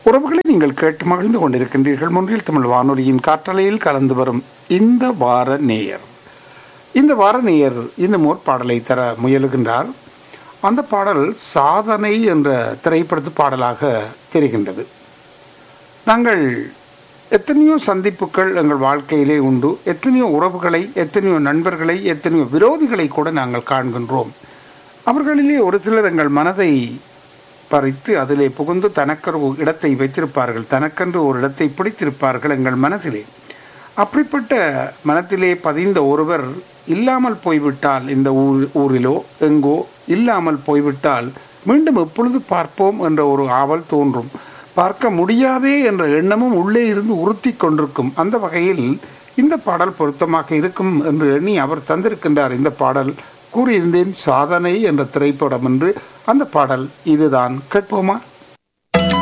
உறவுகளை நீங்கள் கேட்டு மகிழ்ந்து கொண்டிருக்கின்றீர்கள் முன்றில் தமிழ் வானொலியின் காற்றலையில் கலந்து வரும் இந்த வார நேயர் இந்த வார நேயர் இன்னும் ஒரு பாடலை தர முயலுகின்றார் அந்த பாடல் சாதனை என்ற திரைப்படத்து பாடலாக தெரிகின்றது நாங்கள் எத்தனையோ சந்திப்புகள் எங்கள் வாழ்க்கையிலே உண்டு எத்தனையோ உறவுகளை எத்தனையோ நண்பர்களை எத்தனையோ விரோதிகளை கூட நாங்கள் காண்கின்றோம் அவர்களிலே ஒரு சிலர் எங்கள் மனதை பறித்து அதிலே புகுந்து தனக்கொரு இடத்தை வைத்திருப்பார்கள் தனக்கென்று ஒரு இடத்தை பிடித்திருப்பார்கள் எங்கள் மனசிலே அப்படிப்பட்ட மனத்திலே பதிந்த ஒருவர் இல்லாமல் போய்விட்டால் இந்த ஊர் ஊரிலோ எங்கோ இல்லாமல் போய்விட்டால் மீண்டும் எப்பொழுது பார்ப்போம் என்ற ஒரு ஆவல் தோன்றும் பார்க்க முடியாதே என்ற எண்ணமும் உள்ளே இருந்து உறுத்தி கொண்டிருக்கும் அந்த வகையில் இந்த பாடல் பொருத்தமாக இருக்கும் என்று எண்ணி அவர் தந்திருக்கின்றார் இந்த பாடல் கூறியிருந்தேன் சாதனை என்ற திரைப்படம் என்று அந்த பாடல் இதுதான் கேட்போமா